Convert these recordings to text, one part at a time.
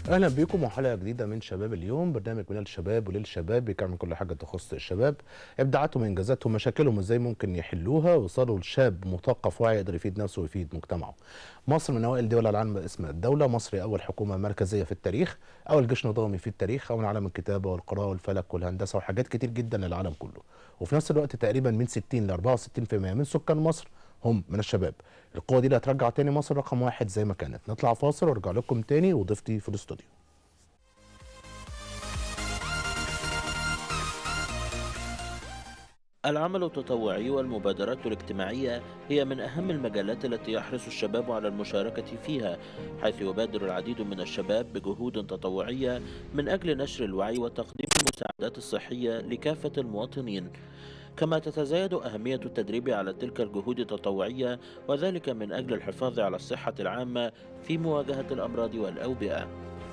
اهلا بيكم وحلقه جديده من شباب اليوم برنامج من الشباب وللشباب بيكمل كل حاجه تخص الشباب ابداعاتهم انجازاتهم مشاكلهم ازاي ممكن يحلوها وصلوا لشاب مثقف واعي يقدر يفيد نفسه ويفيد مجتمعه مصر من اوائل دول العالم باسم الدوله مصر اول حكومه مركزيه في التاريخ اول جيش نظامي في التاريخ اول عالم الكتابه والقراءه والفلك والهندسه وحاجات كتير جدا للعالم كله وفي نفس الوقت تقريبا من 60 ل 64% من سكان مصر هم من الشباب القوه دي اللي هترجع تاني مصر رقم واحد زي ما كانت نطلع فاصل وارجع لكم تاني وضيفتي في الاستوديو العمل التطوعي والمبادرات الاجتماعية هي من أهم المجالات التي يحرص الشباب على المشاركة فيها حيث يبادر العديد من الشباب بجهود تطوعية من أجل نشر الوعي وتقديم المساعدات الصحية لكافة المواطنين كما تتزايد أهمية التدريب على تلك الجهود التطوعية وذلك من أجل الحفاظ على الصحة العامة في مواجهة الأمراض والأوبئة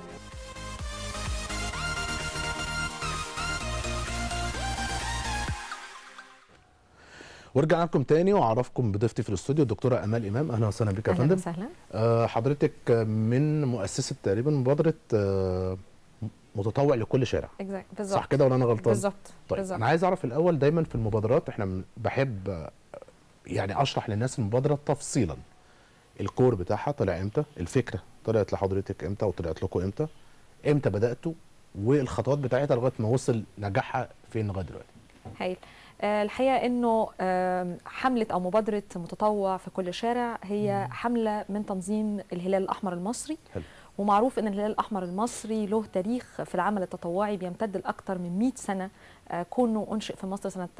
ورجعنا لكم تاني واعرفكم بضيفتي في الاستوديو الدكتوره امال امام اهلا وسهلا بك يا اهلا فندم وسهلا آه حضرتك من مؤسسه تقريبا مبادره آه متطوع لكل شارع exactly. بالظبط صح كده ولا انا غلطان بالظبط طيب بالظبط انا عايز اعرف الاول دايما في المبادرات احنا من- بحب آه، يعني اشرح للناس المبادره تفصيلا الكور بتاعها طلع امتى الفكره طلعت لحضرتك امتى وطلعت لكم امتى امتى بداتوا والخطوات بتاعتها لغايه ما وصل نجاحها فين لغايه دلوقتي هايل آه، الحقيقه انه آم، حمله او مبادره متطوع في كل شارع هي حمله من تنظيم الهلال الاحمر المصري حلو. ومعروف ان الهلال الاحمر المصري له تاريخ في العمل التطوعي بيمتد لاكثر من 100 سنه آه، كونه انشئ في مصر سنه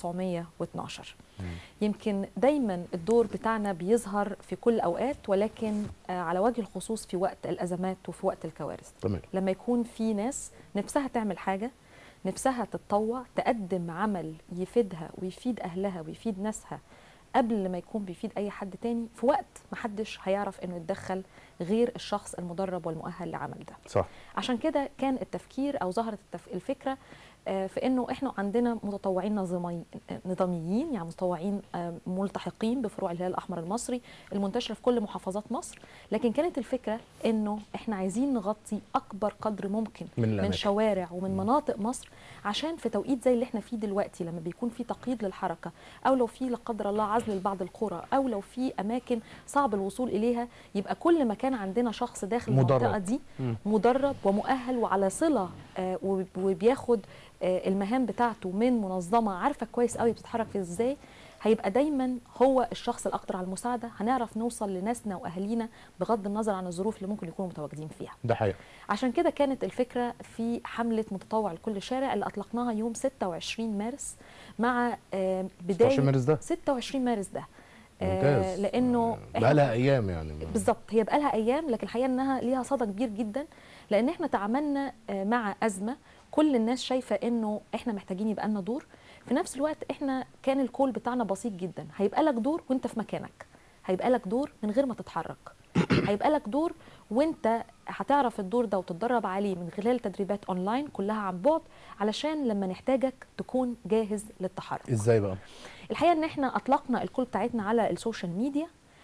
1912 يمكن دايما الدور بتاعنا بيظهر في كل الاوقات ولكن آه، على وجه الخصوص في وقت الازمات وفي وقت الكوارث تمام لما يكون في ناس نفسها تعمل حاجة نفسها تتطوع تقدم عمل يفيدها ويفيد أهلها ويفيد ناسها قبل ما يكون بيفيد أي حد تاني في وقت محدش هيعرف إنه يتدخل غير الشخص المدرب والمؤهل لعمل ده صح عشان كده كان التفكير او ظهرت التف... الفكره آه، في انه احنا عندنا متطوعين نظامي... نظاميين يعني متطوعين آه، ملتحقين بفروع الهلال الاحمر المصري المنتشره في كل محافظات مصر لكن كانت الفكره انه احنا عايزين نغطي اكبر قدر ممكن من من الأماكن. شوارع ومن مناطق مصر عشان في توقيت زي اللي احنا فيه دلوقتي لما بيكون في تقييد للحركه او لو في لا قدر الله عزل لبعض القرى او لو في اماكن صعب الوصول اليها يبقى كل ما كان عندنا شخص داخل مدرب. المنطقه دي مم. مدرب ومؤهل وعلى صله آه، وب- وبياخد آه، المهام بتاعته من منظمه عارفه كويس قوي بتتحرك في ازاي هيبقى دايما هو الشخص الاقدر على المساعده هنعرف نوصل لناسنا واهالينا بغض النظر عن الظروف اللي ممكن يكونوا متواجدين فيها ده حقيقه عشان كده كانت الفكرة في حملة متطوع لكل شارع اللي أطلقناها يوم 26 مارس مع آه، بداية 26 مارس ده 26 مارس ده آه، ممتاز لأنه بقى إحنا- لها ايام يعني بالظبط هي بقى لها ايام لكن الحقيقه انها ليها صدى كبير جدا لان احنا تعاملنا آه، مع ازمه كل الناس شايفه انه احنا محتاجين يبقى لنا دور في نفس الوقت احنا كان الكول بتاعنا بسيط جدا هيبقى لك دور وانت في مكانك هيبقى لك دور من غير ما تتحرك هيبقى لك دور وانت هتعرف الدور ده وتتدرب عليه من خلال تدريبات اونلاين كلها عن بعد علشان لما نحتاجك تكون جاهز للتحرك ازاي بقى الحقيقه ان احنا اطلقنا الكول بتاعتنا على السوشيال ميديا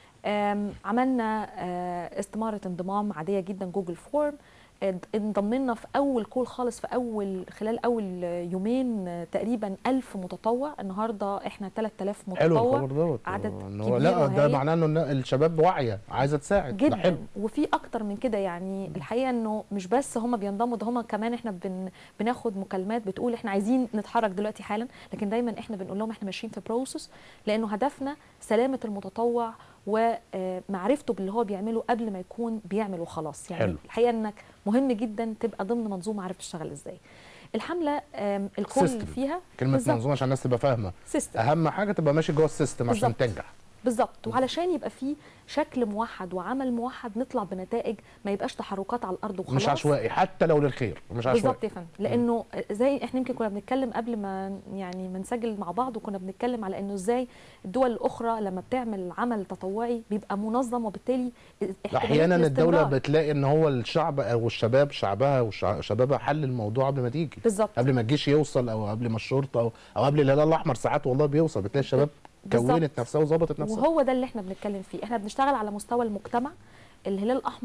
آم، عملنا آه، استماره انضمام عاديه جدا جوجل فورم اد- انضمنا في اول كول خالص في اول خلال اول يومين آه، تقريبا 1000 متطوع النهارده احنا 3000 حلو متطوع الخبر دوت عدد إن هو كبير لا ده وهايل. معناه انه النا- الشباب واعيه عايزه تساعد ده حلو جدا وفي اكتر من كده يعني الحقيقه انه مش بس هم بينضموا ده هم كمان احنا بن بناخد مكالمات بتقول احنا عايزين نتحرك دلوقتي حالا لكن دايما احنا بنقول لهم احنا ماشيين في بروسس لانه هدفنا سلامه المتطوع ومعرفته باللي هو بيعمله قبل ما يكون بيعمل وخلاص يعني حلو. الحقيقه انك مهم جدا تبقى ضمن منظومه عارف تشتغل ازاي الحمله آم، الكل System. فيها كلمه بالظبط. منظومه عشان الناس تبقى فاهمه سيستم اهم حاجه تبقى ماشي جوه السيستم عشان بالظبط. تنجح بالظبط وعلشان يبقى في شكل موحد وعمل موحد نطلع بنتائج ما يبقاش تحركات على الارض وخلاص مش عشوائي حتى لو للخير مش عشوائي بالظبط يا فندم لانه زي احنا يمكن كنا بنتكلم قبل ما يعني ما نسجل مع بعض وكنا بنتكلم على انه ازاي الدول الاخرى لما بتعمل عمل تطوعي بيبقى منظم وبالتالي احتمالية احيانا الدوله الاستمرار. بتلاقي ان هو الشعب او الشباب شعبها وشبابها حل الموضوع قبل ما تيجي بالظبط قبل ما الجيش يوصل او قبل ما الشرطه او او قبل الهلال الاحمر ساعات والله بيوصل بتلاقي الشباب بالظبط. كونت نفسها وظبطت نفسها وهو ده اللي احنا بنتكلم فيه احنا بنشتغل على مستوى المجتمع الهلال الاحمر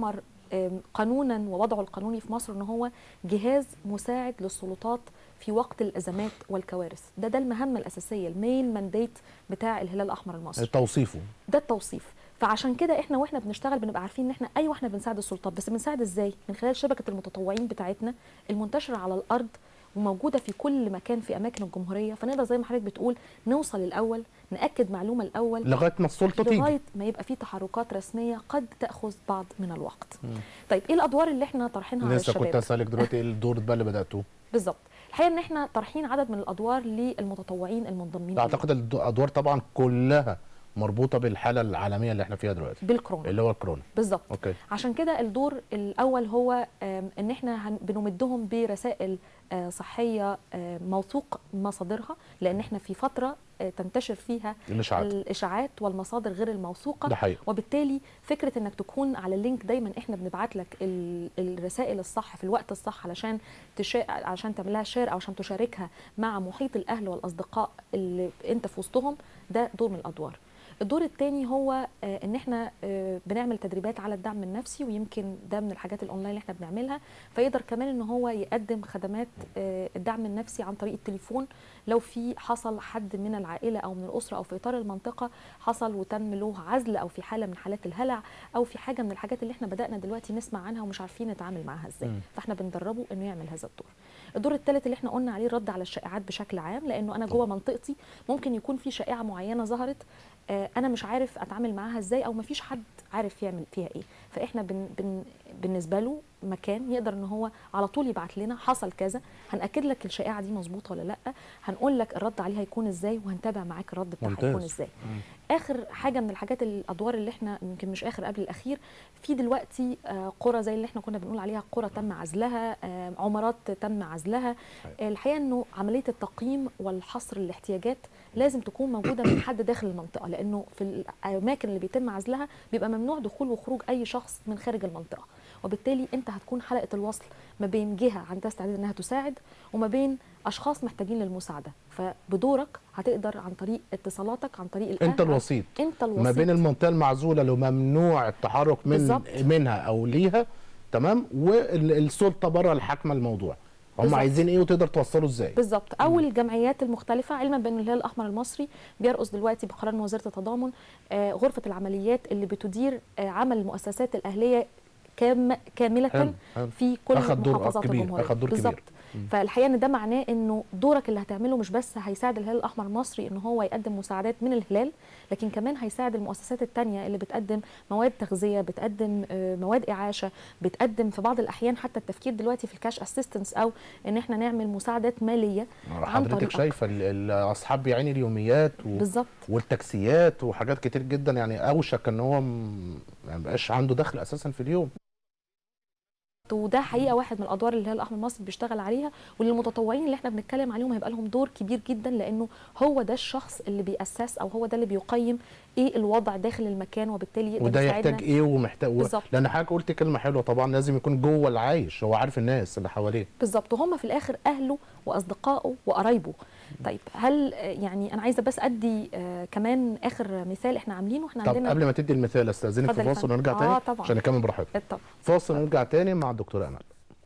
آم، قانونا ووضعه القانوني في مصر ان هو جهاز مساعد للسلطات في وقت الازمات والكوارث ده ده المهمه الاساسيه المين مانديت بتاع الهلال الاحمر المصري توصيفه ده التوصيف فعشان كده احنا واحنا بنشتغل بنبقى عارفين ان احنا ايوه احنا بنساعد السلطات بس بنساعد ازاي من خلال شبكه المتطوعين بتاعتنا المنتشره على الارض وموجوده في كل مكان في اماكن الجمهوريه فنقدر زي ما حضرتك بتقول نوصل الاول ناكد معلومه الاول لغايه ما السلطه تيجي لغايه ما يبقى في تحركات رسميه قد تاخذ بعض من الوقت طيب ايه الادوار اللي احنا طرحينها على لسه كنت الشباب اسالك دلوقتي ايه الدور بقى اللي بداتوه بالظبط الحقيقه ان احنا طرحين عدد من الادوار للمتطوعين المنضمين اعتقد الادوار طبعا كلها مربوطه بالحاله العالميه اللي احنا فيها دلوقتي بالكورونا اللي هو الكورونا بالظبط اوكي عشان كده الدور الاول هو آم، ان احنا هن- بنمدهم برسائل آه، صحيه آه، موثوق مصادرها لان احنا في فتره آه، تنتشر فيها الاشاعات الاشاعات والمصادر غير الموثوقه ده حقيقي وبالتالي فكره انك تكون على اللينك دايما احنا بنبعت لك ال- الرسائل الصح في الوقت الصح علشان تشا... علشان تعملها شير او عشان تشاركها مع محيط الاهل والاصدقاء اللي انت في وسطهم ده دور من الادوار الدور الثاني هو آه، ان احنا آه، بنعمل تدريبات على الدعم النفسي ويمكن ده من الحاجات الاونلاين اللي احنا بنعملها فيقدر كمان ان هو يقدم خدمات آه، الدعم النفسي عن طريق التليفون لو في حصل حد من العائله او من الاسره او في اطار المنطقه حصل وتم له عزل او في حاله من حالات الهلع او في حاجه من الحاجات اللي احنا بدانا دلوقتي نسمع عنها ومش عارفين نتعامل معاها ازاي مم. فاحنا بندربه انه يعمل هذا الدور الدور الثالث اللي احنا قلنا عليه الرد على الشائعات بشكل عام لانه انا جوه منطقتي ممكن يكون في شائعه معينه ظهرت آه، انا مش عارف اتعامل معاها ازاي او مفيش حد عارف يعمل فيها ايه فاحنا بن بن بالنسبه له مكان يقدر ان هو على طول يبعت لنا حصل كذا هناكد لك الشائعه دي مظبوطه ولا لا هنقول لك الرد عليها هيكون ازاي وهنتابع معاك الرد بتاعها ممتاز. هيكون ازاي اخر حاجه من الحاجات الادوار اللي احنا يمكن مش اخر قبل الاخير في دلوقتي آه، قرى زي اللي احنا كنا بنقول عليها قرى تم عزلها آه، عمارات تم عزلها آه، الحقيقه انه عمليه التقييم والحصر الاحتياجات لازم تكون موجوده من حد داخل المنطقه لانه في الاماكن اللي بيتم عزلها بيبقى ممنوع دخول وخروج اي شخص من خارج المنطقه وبالتالي انت هتكون حلقه الوصل ما بين جهه عندها استعداد انها تساعد وما بين اشخاص محتاجين للمساعده فبدورك هتقدر عن طريق اتصالاتك عن طريق الاهل انت الوسيط انت الوسيط ما بين المنطقه المعزوله اللي ممنوع التحرك من بالظبط. منها او ليها تمام والسلطه بره الحاكمه الموضوع هم بالظبط. عايزين ايه وتقدر توصله ازاي بالظبط او الجمعيات المختلفه علما بان الهلال الاحمر المصري بيرقص دلوقتي بقرار من وزاره التضامن آه، غرفه العمليات اللي بتدير آه، عمل المؤسسات الاهليه كام كامله حلو، حلو. في كل أخد دور محافظات كبير، الجمهوريه أخد دور كبير. بالظبط فالحقيقه ان ده معناه انه دورك اللي هتعمله مش بس هيساعد الهلال الاحمر المصري ان هو يقدم مساعدات من الهلال لكن كمان هيساعد المؤسسات التانية اللي بتقدم مواد تغذيه بتقدم آه، مواد اعاشه بتقدم في بعض الاحيان حتى التفكير دلوقتي في الكاش اسيستنس او ان احنا نعمل مساعدات ماليه عن حضرتك طريقك. شايفه ال- ال- اصحاب يعني اليوميات و... بالظبط والتاكسيات وحاجات كتير جدا يعني اوشك ان هو م- ما يبقاش عنده دخل اساسا في اليوم وده حقيقه واحد من الادوار اللي الهلال الاحمر المصري بيشتغل عليها وللمتطوعين اللي احنا بنتكلم عليهم هيبقى لهم دور كبير جدا لانه هو ده الشخص اللي بيأسس او هو ده اللي بيقيم ايه الوضع داخل المكان وبالتالي يقدر وده يساعدنا يحتاج ايه ومحتاج و... بالظبط. لان حضرتك قلت كلمه حلوه طبعا لازم يكون جوه العايش هو عارف الناس اللي حواليه بالظبط وهم في الاخر اهله واصدقائه وقرايبه طيب هل آه، يعني انا عايزه بس ادي آه كمان اخر مثال احنا عاملينه احنا طب عندنا قبل ما تدي المثال استاذنك في اتفضل يا فاصل فندم. ونرجع آه، تاني طبعاً. عشان نكمل براحتك طب فاصل ونرجع تاني مع الدكتوره امل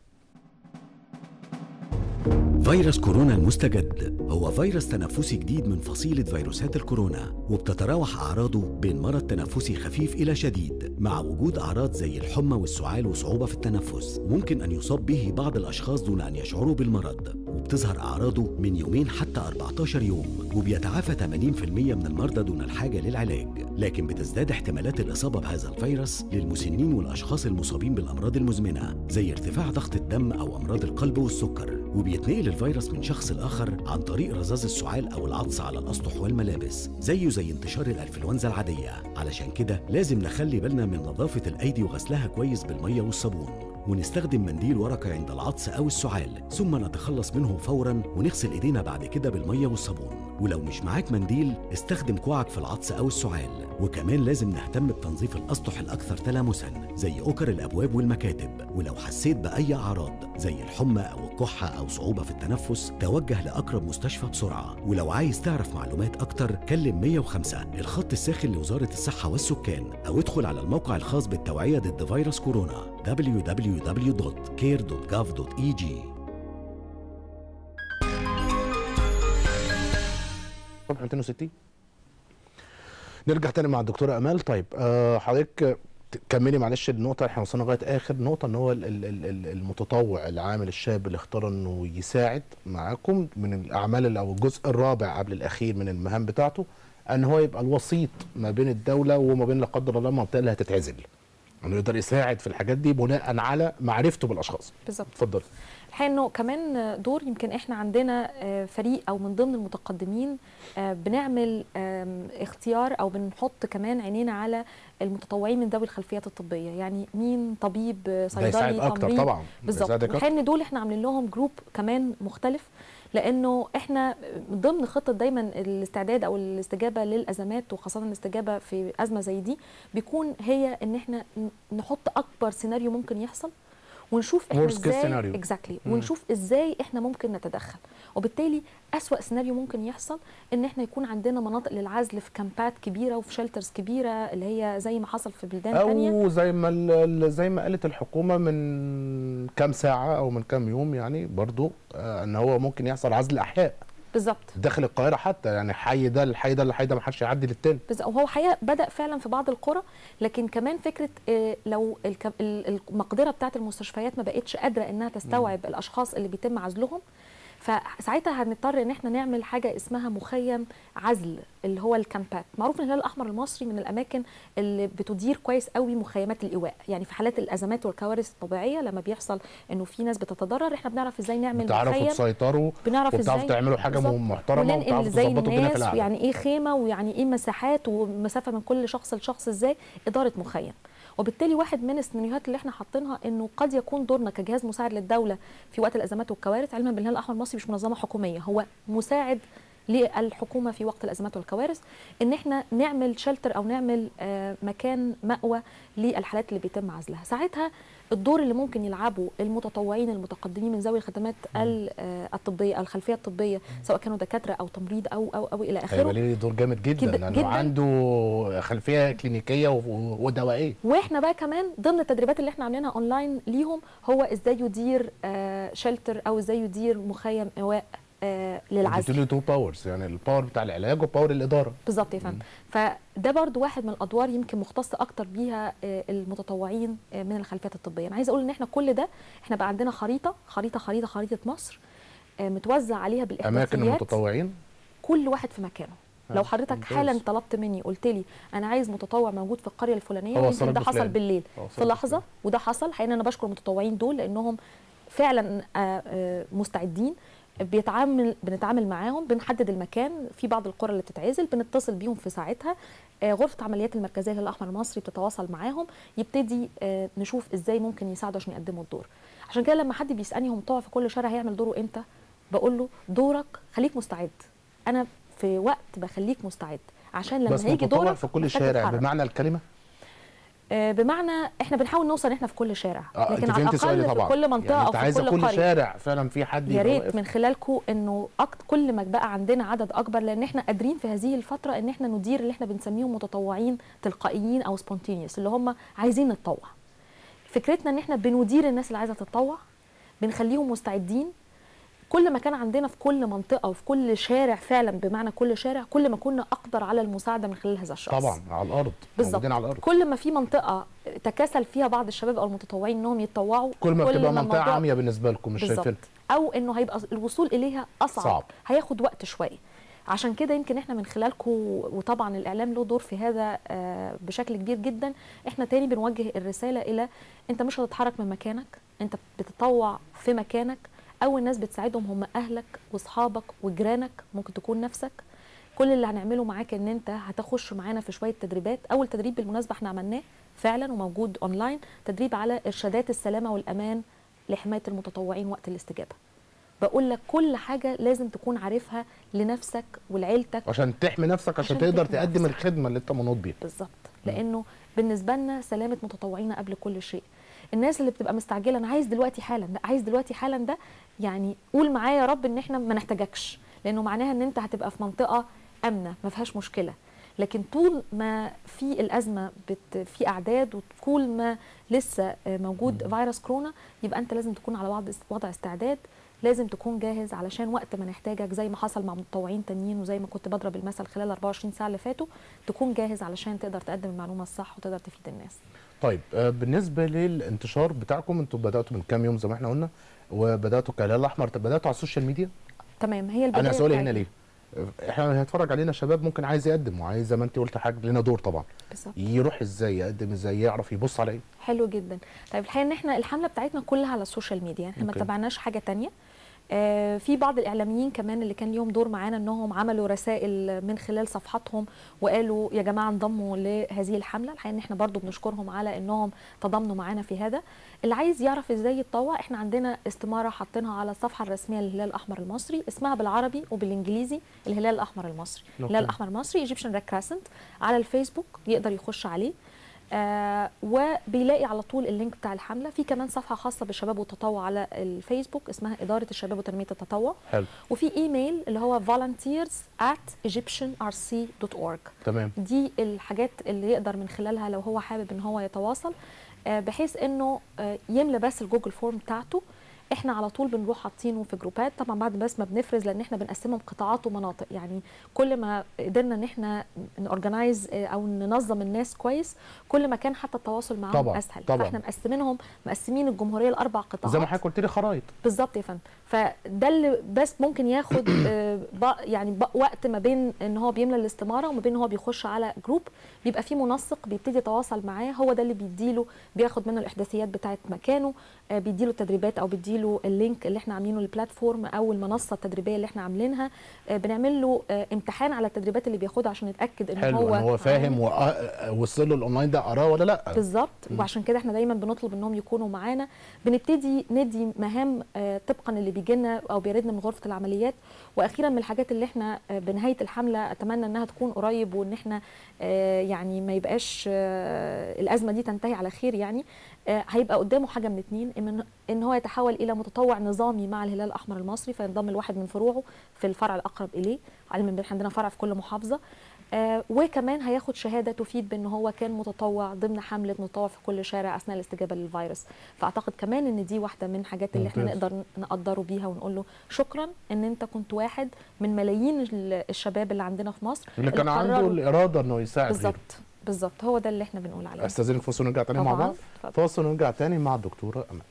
فيروس كورونا المستجد هو فيروس تنفسي جديد من فصيلة فيروسات الكورونا وبتتراوح أعراضه بين مرض تنفسي خفيف إلى شديد مع وجود أعراض زي الحمى والسعال وصعوبة في التنفس ممكن أن يصاب به بعض الأشخاص دون أن يشعروا بالمرض وبتظهر أعراضه من يومين حتى 14 يوم وبيتعافى 80% من المرضى دون الحاجة للعلاج لكن بتزداد احتمالات الإصابة بهذا الفيروس للمسنين والأشخاص المصابين بالأمراض المزمنة زي ارتفاع ضغط الدم أو أمراض القلب والسكر وبيتنقل الفيروس من شخص لآخر عن طريق رذاذ السعال أو العطس على الأسطح والملابس زيه زي انتشار الأنفلونزا العادية علشان كده لازم نخلي بالنا من نظافة الأيدي وغسلها كويس بالمية والصابون ونستخدم منديل ورقة عند العطس أو السعال ثم نتخلص منه فورا ونغسل إيدينا بعد كده بالمية والصابون ولو مش معاك منديل استخدم كوعك في العطس أو السعال وكمان لازم نهتم بتنظيف الأسطح الأكثر تلامسا زي أكر الأبواب والمكاتب ولو حسيت بأي أعراض زي الحمى أو الكحة أو صعوبة في التنفس توجه لأقرب مستشفى بسرعة ولو عايز تعرف معلومات أكتر كلم 105 الخط الساخن لوزارة الصحة والسكان أو ادخل على الموقع الخاص بالتوعية ضد فيروس كورونا www.care.gov.eg صفحه 260 نرجع تاني مع الدكتوره امال طيب آه حضرتك كملي معلش النقطه احنا وصلنا لغايه اخر نقطه ان هو ال- ال- ال- ال- المتطوع العامل الشاب اللي اختار انه يساعد معاكم من الاعمال ال- او الجزء الرابع قبل الاخير من المهام بتاعته ان هو يبقى الوسيط ما بين الدوله وما بين لا قدر الله المنطقه اللي هتتعزل انه يقدر يساعد في الحاجات دي بناء على معرفته بالاشخاص بالظبط اتفضل الحقيقه انه كمان دور يمكن احنا عندنا آه، فريق او من ضمن المتقدمين آه، بنعمل آم، اختيار او بنحط كمان عينينا على المتطوعين من ذوي الخلفيات الطبيه يعني مين طبيب آه، ده يساعد صيدلي اكتر تمريض طبعا بالظبط يساعدك أكتر. الحقيقه ان دول احنا عاملين لهم جروب كمان مختلف لانه احنا من ضمن خطه دايما الاستعداد او الاستجابه للازمات وخاصه الاستجابه في ازمه زي دي بيكون هي ان احنا ن- نحط اكبر سيناريو ممكن يحصل ونشوف احنا Worst case ازاي scenario. اكزاكتلي مم. ونشوف ازاي احنا ممكن نتدخل وبالتالي اسوا سيناريو ممكن يحصل ان احنا يكون عندنا مناطق للعزل في كامبات كبيره وفي شلترز كبيره اللي هي زي ما حصل في بلدان ثانيه او زي ما ال- ال- زي ما قالت الحكومه من كام ساعه او من كام يوم يعني برضو آه ان هو ممكن يحصل عزل احياء بالظبط داخل القاهره حتى يعني حي ده الحي ده الحي ده ما حدش يعدي للتاني بس وهو حقيقه بدا فعلا في بعض القرى لكن كمان فكره آه، لو الك- ال- المقدره بتاعه المستشفيات ما بقتش قادره انها تستوعب الاشخاص اللي بيتم عزلهم فساعتها هنضطر ان احنا نعمل حاجه اسمها مخيم عزل اللي هو الكامبات معروف ان الهلال الاحمر المصري من الاماكن اللي بتدير كويس قوي مخيمات الايواء يعني في حالات الازمات والكوارث الطبيعيه لما بيحصل انه في ناس بتتضرر احنا بنعرف ازاي نعمل بتعرفوا مخيم تسيطروا بنعرف وبتعرفوا ازاي تعملوا حاجه بالظبط. محترمه وننقل وبتعرفوا زي تظبطوا الدنيا في الناس القعده ويعني ايه خيمه ويعني ايه مساحات ومسافه من كل شخص لشخص ازاي اداره مخيم وبالتالي واحد من السيناريوهات اللي احنا حاطينها انه قد يكون دورنا كجهاز مساعد للدوله في وقت الازمات والكوارث علما بالهلال الاحمر المصري مش منظمه حكوميه هو مساعد للحكومه في وقت الازمات والكوارث ان احنا نعمل شلتر او نعمل آه، مكان مأوى للحالات اللي بيتم عزلها ساعتها الدور اللي ممكن يلعبه المتطوعين المتقدمين من ذوي الخدمات ال- آه، الطبيه الخلفيه الطبيه سواء كانوا دكاتره او تمريض او او او الى اخره هيبقى ليه دور جامد جدا جدا- لانه جداً. عنده خلفيه كلينيكيه و- ودوائيه واحنا بقى كمان ضمن التدريبات اللي احنا عاملينها اونلاين ليهم هو ازاي يدير شلتر او ازاي يدير مخيم ايواء آه، للعزل له تو باورز يعني الباور بتاع العلاج وباور الاداره بالظبط يا فندم فده برضو واحد من الادوار يمكن مختص اكتر بيها آه، المتطوعين آه، من الخلفيات الطبيه انا عايزه اقول ان احنا كل ده احنا بقى عندنا خريطه خريطه خريطه خريطه مصر آه، متوزع عليها اماكن بالاحداثيات المتطوعين كل واحد في مكانه آه، لو حضرتك ممتاز. حالا طلبت مني قلت لي انا عايز متطوع موجود في القريه الفلانيه هو يمكن وصلك ده حصل بفلان. بالليل هو وصلك في لحظه بفلان. وده حصل حقيقه انا بشكر المتطوعين دول لانهم فعلا آه، آه، مستعدين بيتعامل بنتعامل معاهم بنحدد المكان في بعض القرى اللي بتتعزل بنتصل بيهم في ساعتها آه، غرفه عمليات المركزيه للاحمر المصري بتتواصل معاهم يبتدي آه، نشوف ازاي ممكن يساعدوا عشان يقدموا الدور عشان كده لما حد بيسالني هو متطوع في كل شارع هيعمل دوره امتى بقول له دورك خليك مستعد انا في وقت بخليك مستعد عشان لما بس هيجي متطوع دورك في كل محتاج شارع تتحرك. بمعنى الكلمه آه، بمعنى احنا بنحاول نوصل احنا في كل شارع اه لكن انت على فهمت سؤالي الاقل طبعا في كل منطقه يعني او انت في عايزه كل كل قريه شارع فعلا في حد يا يبقى ريت واقف. من خلالكم انه أكت... كل ما بقى عندنا عدد اكبر لان احنا قادرين في هذه الفتره ان احنا ندير اللي احنا بنسميهم متطوعين تلقائيين او سبونتينيوس اللي هم عايزين نتطوع فكرتنا ان احنا بندير الناس اللي عايزه تتطوع بنخليهم مستعدين كل ما كان عندنا في كل منطقه وفي كل شارع فعلا بمعنى كل شارع كل ما كنا اقدر على المساعده من خلال هذا الشخص طبعا على الارض بالظبط موجودين على الارض كل ما في منطقه تكاسل فيها بعض الشباب او المتطوعين انهم يتطوعوا كل ما بتبقى منطقه الموضوع- عاميه بالنسبه لكم مش بالظبط شايفين او انه هيبقى الوصول اليها اصعب صعب. هياخد وقت شويه عشان كده يمكن احنا من خلالكم وطبعا الاعلام له دور في هذا آه، بشكل كبير جدا احنا تاني بنوجه الرساله الى انت مش هتتحرك من مكانك انت بتتطوع في مكانك اول ناس بتساعدهم هم اهلك واصحابك وجيرانك ممكن تكون نفسك كل اللي هنعمله معاك ان انت هتخش معانا في شويه تدريبات اول تدريب بالمناسبه احنا عملناه فعلا وموجود اونلاين تدريب على ارشادات السلامه والامان لحمايه المتطوعين وقت الاستجابه بقول لك كل حاجه لازم تكون عارفها لنفسك ولعيلتك عشان تحمي نفسك عشان, عشان تقدر تحمي تقدم نفسك. الخدمه اللي انت منوط بيها بالظبط لانه بالنسبه لنا سلامه متطوعينا قبل كل شيء الناس اللي بتبقى مستعجله انا عايز دلوقتي حالا لا عايز دلوقتي حالا ده يعني قول معايا يا رب ان احنا ما نحتاجكش لانه معناها ان انت هتبقى في منطقه امنه ما فيهاش مشكله لكن طول ما في الازمه بت في اعداد وطول ما لسه آه، موجود فيروس كورونا يبقى انت لازم تكون على وضع وضع استعداد لازم تكون جاهز علشان وقت ما نحتاجك زي ما حصل مع متطوعين تانيين وزي ما كنت بضرب المثل خلال 24 ساعه اللي فاتوا تكون جاهز علشان تقدر تقدم المعلومه الصح وتقدر تفيد الناس طيب آه، بالنسبه للانتشار بتاعكم انتوا بداتوا من كام يوم زي ما احنا قلنا وبداتوا كهلال الاحمر طب بداتوا على السوشيال ميديا تمام هي البدايه انا سؤالي هنا بتاعتنا. ليه آه، احنا هيتفرج علينا شباب ممكن عايز يقدم وعايز زي ما انت قلت حاجه لنا دور طبعا بالظبط يروح ازاي يقدم ازاي يعرف يبص على ايه حلو جدا طيب الحقيقه ان احنا الحمله بتاعتنا كلها على السوشيال ميديا احنا ما أوكي. تابعناش حاجه تانية آه، في بعض الاعلاميين كمان اللي كان ليهم دور معانا انهم عملوا رسائل من خلال صفحاتهم وقالوا يا جماعه انضموا لهذه الحمله الحقيقه ان احنا برضو بنشكرهم على انهم تضامنوا معانا في هذا اللي عايز يعرف ازاي يتطوع احنا عندنا استماره حاطينها على الصفحه الرسميه للهلال الاحمر المصري اسمها بالعربي وبالانجليزي الهلال الاحمر المصري أوكي. الهلال الاحمر المصري ايجيبشن ريد كريسنت على الفيسبوك يقدر يخش عليه آه وبيلاقي على طول اللينك بتاع الحمله في كمان صفحه خاصه بالشباب والتطوع على الفيسبوك اسمها اداره الشباب وتنميه التطوع حلو وفي ايميل اللي هو volunteers at egyptianrc.org تمام دي الحاجات اللي يقدر من خلالها لو هو حابب ان هو يتواصل آه، بحيث انه آه، يملى بس الجوجل فورم بتاعته احنا على طول بنروح حاطينه في جروبات طبعا بعد بس ما بنفرز لان احنا بنقسمهم قطاعات ومناطق يعني كل ما قدرنا ان احنا نورجنايز او ننظم الناس كويس كل ما كان حتى التواصل معاهم طبعاً، اسهل طبعاً. فاحنا مقسمينهم مقسمين الجمهوريه لاربع قطاعات زي ما حضرتك قلت لي خرايط بالظبط يا فندم فده اللي بس ممكن ياخد آه، بق- يعني بق- وقت ما بين ان هو بيملى الاستماره وما بين ان هو بيخش على جروب بيبقى في منسق بيبتدي يتواصل معاه هو ده اللي بيديله بياخد منه الاحداثيات بتاعه مكانه آه، بيديله التدريبات او بيديله اللينك اللي احنا عاملينه البلاتفورم او المنصه التدريبيه اللي احنا عاملينها آه، بنعمل له آه، امتحان على التدريبات اللي بياخدها عشان نتاكد ان حلو هو ان هو فاهم ووصل له الاونلاين ده قراه ولا لا بالظبط وعشان كده احنا دايما بنطلب انهم يكونوا معانا بنبتدي ندي مهام آه، طبقا اللي بيجي لنا او بيردنا من غرفه العمليات واخيرا من الحاجات اللي احنا آه، بنهايه الحمله اتمنى انها تكون قريب وان احنا آه، يعني ما يبقاش آه، الازمه دي تنتهي على خير يعني آه، هيبقى قدامه حاجه من اتنين إن- ان هو يتحول الى متطوع نظامي مع الهلال الاحمر المصري فينضم لواحد من فروعه في الفرع الاقرب اليه علما ان احنا عندنا فرع في كل محافظه آه، وكمان هياخد شهاده تفيد بان هو كان متطوع ضمن حمله متطوع في كل شارع اثناء الاستجابه للفيروس فاعتقد كمان ان دي واحده من الحاجات اللي احنا ممتاز. نقدر نقدره بيها ونقول له شكرا ان انت كنت واحد من ملايين ال- الشباب اللي عندنا في مصر اللي كان عنده قرروا- الاراده انه يساعد غيره بالظبط بالظبط هو ده اللي احنا بنقول عليه استاذنك فاصل ونرجع تاني مع طبعاً. بعض اتفضل. فاصل ونرجع تاني مع الدكتوره امال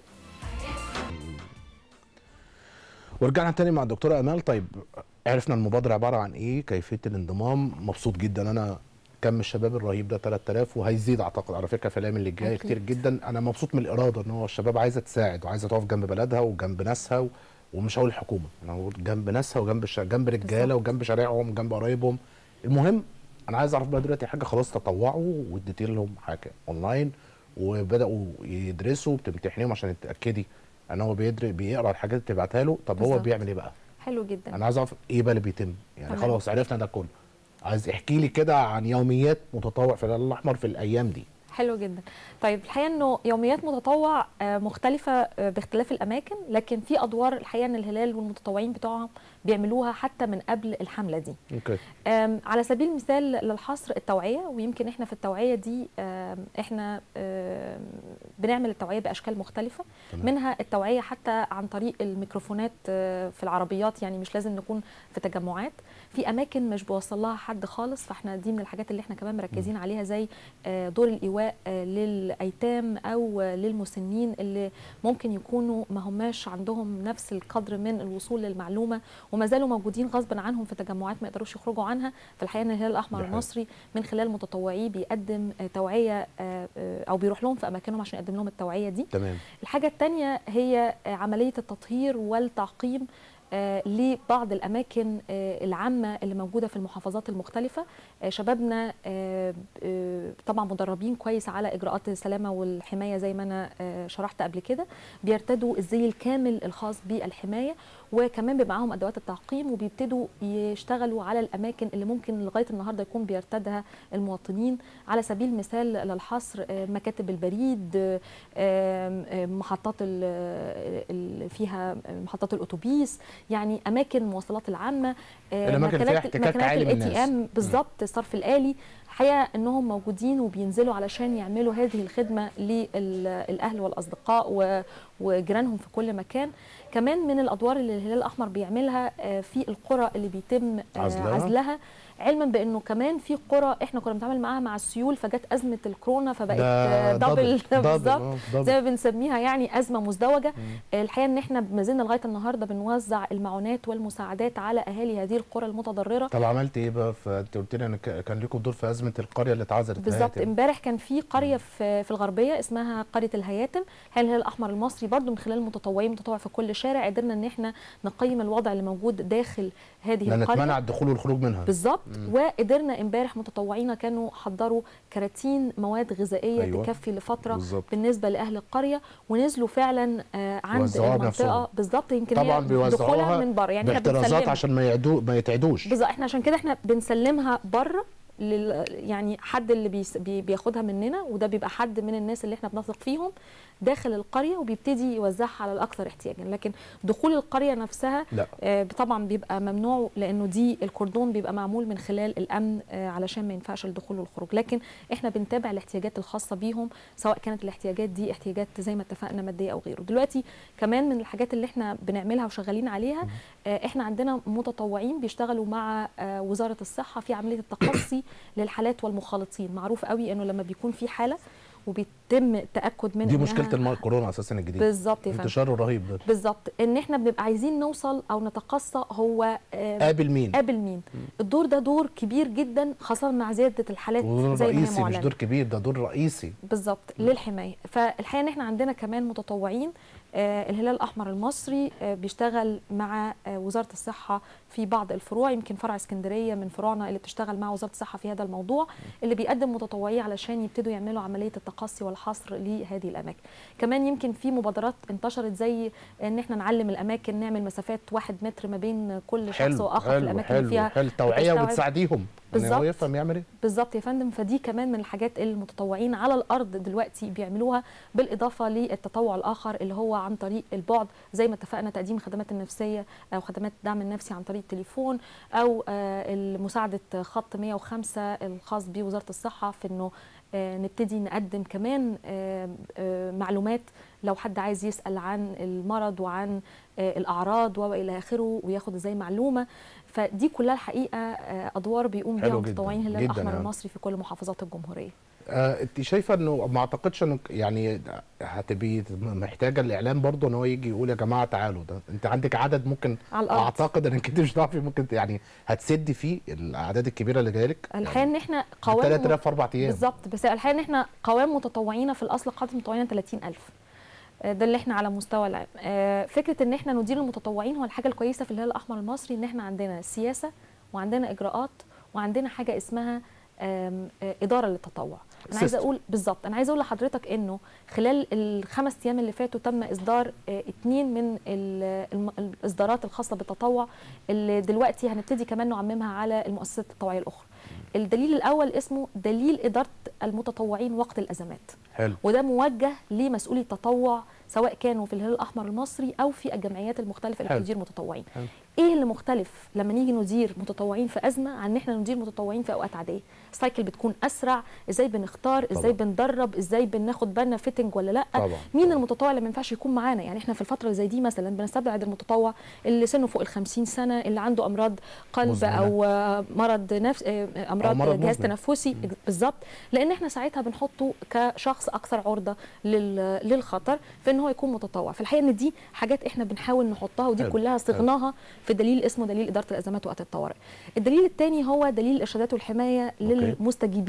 ورجعنا تاني مع الدكتوره امال طيب عرفنا المبادره عباره عن ايه كيفيه الانضمام مبسوط جدا انا كم الشباب الرهيب ده 3000 وهيزيد اعتقد على فكره في الايام اللي جايه أكيد. كتير جدا انا مبسوط من الاراده ان هو الشباب عايزه تساعد وعايزه تقف جنب بلدها وجنب ناسها و... ومش هقول الحكومه انا هقول جنب ناسها وجنب الش... جنب رجاله بالظبط. وجنب شارعهم وجنب قرايبهم المهم انا عايز اعرف بقى دلوقتي حاجه خلاص تطوعوا واديتي لهم حاجه اونلاين وبداوا يدرسوا بتمتحنيهم عشان تتاكدي ان هو بيدري بيقرا الحاجات اللي بتبعتها له طب هو بالظبط. بيعمل ايه بقى حلو جدا انا عايز اعرف ايه بقى اللي بيتم يعني تمام. خلاص عرفنا ده كله عايز احكي لي كده عن يوميات متطوع في الهلال الاحمر في الايام دي حلو جدا طيب الحقيقه انه يوميات متطوع آه، مختلفه آه، باختلاف الاماكن لكن في ادوار الحقيقه ان الهلال والمتطوعين بتوعهم بيعملوها حتى من قبل الحمله دي اوكي آم، على سبيل المثال للحصر التوعيه ويمكن احنا في التوعيه دي آم، احنا آم، بنعمل التوعيه باشكال مختلفه تمام. منها التوعيه حتى عن طريق الميكروفونات آه، في العربيات يعني مش لازم نكون في تجمعات في اماكن مش بيوصل لها حد خالص فاحنا دي من الحاجات اللي احنا كمان مركزين عليها زي آه، دور الايواء آه، للايتام او آه، للمسنين اللي ممكن يكونوا ما هماش عندهم نفس القدر من الوصول للمعلومه وما زالوا موجودين غصبا عنهم في تجمعات ما يقدروش يخرجوا عنها في الحقيقه ان الهلال الاحمر ده حقيقي. المصري من خلال متطوعيه بيقدم آه، توعيه آه، آه، او بيروح لهم في اماكنهم عشان يقدم لهم التوعيه دي تمام الحاجة التانية هي عملية التطهير والتعقيم آه، لبعض الاماكن آه، العامه اللي موجوده في المحافظات المختلفه آه، شبابنا آه، آه، طبعا مدربين كويس على اجراءات السلامه والحمايه زي ما انا آه، شرحت قبل كده بيرتدوا الزي الكامل الخاص بالحمايه وكمان بيبقى معاهم ادوات التعقيم وبيبتدوا يشتغلوا على الاماكن اللي ممكن لغايه النهارده يكون بيرتدها المواطنين على سبيل المثال للحصر آه، مكاتب البريد آه، آم، آم، محطات ال- اللي فيها محطات الاتوبيس يعني اماكن المواصلات العامه آه، الأماكن اللي فيها مكانات- احتكاك مكانات عالي من ال الناس. ATM بالظبط الصرف الآلي الحقيقة انهم موجودين وبينزلوا علشان يعملوا هذه الخدمة للأهل والأصدقاء و- وجيرانهم في كل مكان كمان من الأدوار اللي الهلال الأحمر بيعملها آه، في القرى اللي بيتم آه، عزلها. عزلها علما بانه كمان في قرى احنا كنا بنتعامل معاها مع السيول فجت ازمه الكورونا فبقت آه، دبل بالظبط آه، دبل. زي ما بنسميها يعني ازمه مزدوجه الحقيقه ان احنا ما زلنا لغايه النهارده بنوزع المعونات والمساعدات على اهالي هذه القرى المتضرره طب عملت ايه بقى فانت قلت لي انا ك- كان لكم دور في ازمه القريه اللي اتعزلت بالظبط هاتم. امبارح كان في قريه في في الغربيه اسمها قريه الهياتم هل الهلال الاحمر المصري برضو من خلال متطوعين متطوع في كل شارع قدرنا ان احنا نقيم الوضع اللي موجود داخل هذه لان القريه اتمنع الدخول والخروج منها بالظبط وقدرنا امبارح متطوعينا كانوا حضروا كراتين مواد غذائيه أيوة. أيوة. تكفي لفتره بالظبط. بالنسبه لاهل القريه ونزلوا فعلا آه، عند وزعوها المنطقه بنفسهم. بالظبط يمكن طبعا هي دخولها بيوزعوها من بره يعني احنا باحترازات بنسلمها عشان ما يعدو ما يتعدوش بالظبط احنا عشان كده احنا بنسلمها بره لل يعني حد اللي بيس بي بياخدها مننا وده بيبقى حد من الناس اللي احنا بنثق فيهم داخل القريه وبيبتدي يوزعها على الاكثر احتياجا لكن دخول القريه نفسها لا آه، طبعا بيبقى ممنوع لانه دي الكردون بيبقى معمول من خلال الامن آه، علشان ما ينفعش الدخول والخروج لكن احنا بنتابع الاحتياجات الخاصه بيهم سواء كانت الاحتياجات دي احتياجات زي ما اتفقنا ماديه او غيره دلوقتي كمان من الحاجات اللي احنا بنعملها وشغالين عليها آه، احنا عندنا متطوعين بيشتغلوا مع آه، وزاره الصحه في عمليه التقصي للحالات والمخالطين معروف قوي انه لما بيكون في حاله وبيتم التاكد من دي إنها- مشكله الم- الكورونا اساسا الجديد بالظبط يا فندم انتشاره رهيب ده بالظبط ان احنا بنبقى عايزين نوصل او نتقصى هو آه، قابل مين قابل مين الدور ده دور كبير جدا خاصه مع زياده الحالات ودور زي ما هي رئيسي مش معلنه دور كبير ده دور رئيسي بالظبط للحمايه فالحقيقه ان احنا عندنا كمان متطوعين آه الهلال الاحمر المصري آه بيشتغل مع آه وزاره الصحه في بعض الفروع يمكن فرع اسكندريه من فروعنا اللي بتشتغل مع وزاره الصحه في هذا الموضوع اللي بيقدم متطوعيه علشان يبتدوا يعملوا عمليه التقصي والحصر لهذه الاماكن كمان يمكن في مبادرات انتشرت زي ان احنا نعلم الاماكن نعمل مسافات واحد متر ما بين كل شخص حلو واخر في حلو الاماكن اللي حلو فيها حلو توعيه بتستوعب- وبتساعديهم ان هو بالظبط. يفهم يعمل ايه بالظبط يا فندم فدي كمان من الحاجات اللي المتطوعين على الارض دلوقتي بيعملوها بالاضافه للتطوع الاخر اللي هو عن طريق البعد زي ما اتفقنا تقديم خدمات النفسيه او خدمات الدعم النفسي عن طريق التليفون او آه، مساعده خط 105 الخاص بوزاره الصحه في انه آه، نبتدي نقدم كمان آه، آه، معلومات لو حد عايز يسال عن المرض وعن آه، الاعراض والى اخره وياخد ازاي معلومه فدي كلها الحقيقه آه، ادوار بيقوم بيها حلو جداً، متطوعين الهلال جداً الاحمر يعني. المصري في كل محافظات الجمهوريه آه، انت شايفه انه ما اعتقدش انه يعني هتبقي محتاجه الاعلام برضه ان هو يجي يقول يا جماعه تعالوا ده انت عندك عدد ممكن على الارض اعتقد انك انت مش هتعرفي ممكن ت- يعني هتسدي فيه الاعداد الكبيره اللي جايه لك الحقيقه ان احنا قوام 3000 في اربع ايام بالظبط بس الحقيقه ان احنا قوام متطوعين في الاصل قاعده متطوعين 30000 آه، ده اللي احنا على مستوى العام آه، فكره ان احنا ندير المتطوعين هو الحاجه الكويسه في الهلال الاحمر المصري ان احنا عندنا سياسه وعندنا اجراءات وعندنا حاجه اسمها آم، آه، اداره للتطوع انا عايزه System. اقول بالظبط انا عايزه اقول لحضرتك انه خلال الخمس ايام اللي فاتوا تم اصدار آه، اتنين من ال- الم- الاصدارات الخاصه بالتطوع اللي دلوقتي هنبتدي كمان نعممها على المؤسسات التطوعيه الاخرى الدليل الاول اسمه دليل اداره المتطوعين وقت الازمات حلو وده موجه لمسؤولي التطوع سواء كانوا في الهلال الاحمر المصري او في الجمعيات المختلفه اللي حلو. بتدير متطوعين حلو. ايه اللي مختلف لما نيجي ندير متطوعين في ازمه عن ان احنا ندير متطوعين في اوقات عاديه السايكل بتكون اسرع ازاي بنختار ازاي طبعا. بندرب ازاي بناخد بالنا فيتنج ولا لا طبعا مين طبعا. المتطوع اللي ما ينفعش يكون معانا يعني احنا في الفتره اللي زي دي مثلا بنستبعد المتطوع اللي سنه فوق ال 50 سنه اللي عنده امراض قلب مزمنة. او آه، مرض نفس آه، امراض مرض جهاز مزمن. تنفسي بالظبط لان احنا ساعتها بنحطه كشخص اكثر عرضه لل- للخطر في ان هو يكون متطوع في الحقيقه ان دي حاجات احنا بنحاول نحطها ودي حلو. كلها صغناها في دليل اسمه دليل اداره الازمات وقت الطوارئ الدليل الثاني هو دليل الارشادات والحمايه أوكي. للمستجيبين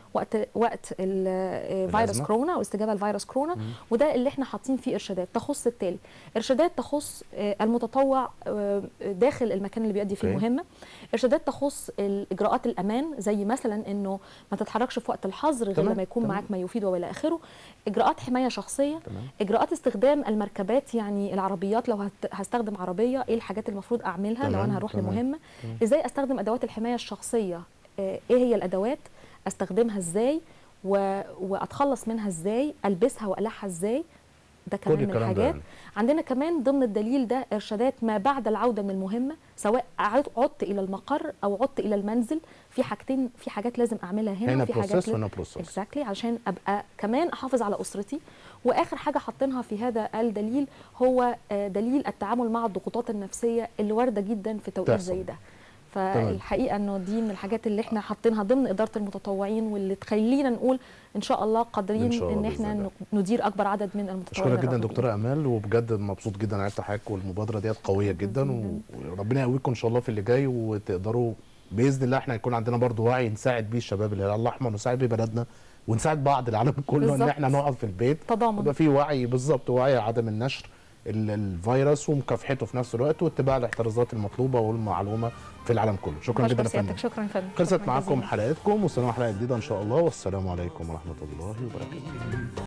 وقت وقت ال- آه، فيروس الأزمة. كورونا او استجابه لفيروس كورونا وده اللي احنا حاطين فيه ارشادات تخص التالي ارشادات تخص آه، المتطوع آه، داخل المكان اللي بيؤدي فيه أوكي. المهمه ارشادات تخص الاجراءات الامان زي مثلا انه ما تتحركش في وقت الحظر غير تمام، لما يكون تمام. معاك ما يفيد والى اخره اجراءات حمايه شخصيه تمام. اجراءات استخدام المركبات يعني العربيات لو هت- هستخدم عربيه ايه الحاجات المفروض اعملها لو تمام، انا هروح تمام، لمهمه ازاي استخدم ادوات الحمايه الشخصيه آه، ايه هي الادوات استخدمها ازاي و... واتخلص منها ازاي البسها واقلعها ازاي ده كل كمان من الكلام ده الحاجات يعني. عندنا كمان ضمن الدليل ده ارشادات ما بعد العوده من المهمه سواء عد- عدت الى المقر او عدت الى المنزل في حاجتين في حاجات لازم اعملها هنا, هنا وفي حاجات بروسيس لا- وهنا بروسيس اكزاكتلي عشان ابقى كمان احافظ على اسرتي واخر حاجه حاطينها في هذا الدليل هو آه، دليل التعامل مع الضغوطات النفسيه اللي وارده جدا في توقيت تحصل. زي ده فالحقيقه انه دي من الحاجات اللي احنا حاطينها ضمن اداره المتطوعين واللي تخلينا نقول ان شاء الله قادرين إن شاء الله ان بإذن احنا الله. ندير اكبر عدد من المتطوعين اشكرك جدا الرغبين. دكتوره امال وبجد مبسوط جدا عرفت حضرتك والمبادره ديت قويه جدا و- وربنا يقويكم ان شاء الله في اللي جاي وتقدروا باذن الله احنا يكون عندنا برضو وعي نساعد بيه الشباب الهلال الاحمر ونساعد بيه بلدنا ونساعد بعض العالم كله ان بالظبط. احنا نقعد في البيت تضامن. يبقى في وعي بالظبط وعي عدم النشر ال- الفيروس ومكافحته في نفس الوقت واتباع الاحترازات المطلوبه والمعلومه في العالم كله شكرا بشكر جدا يا فندم سيادتك شكرا يا فندم خلصت شكراً معاكم جزيلاً. حلقتكم والسلام على حلقه جديده ان شاء الله والسلام عليكم ورحمه الله وبركاته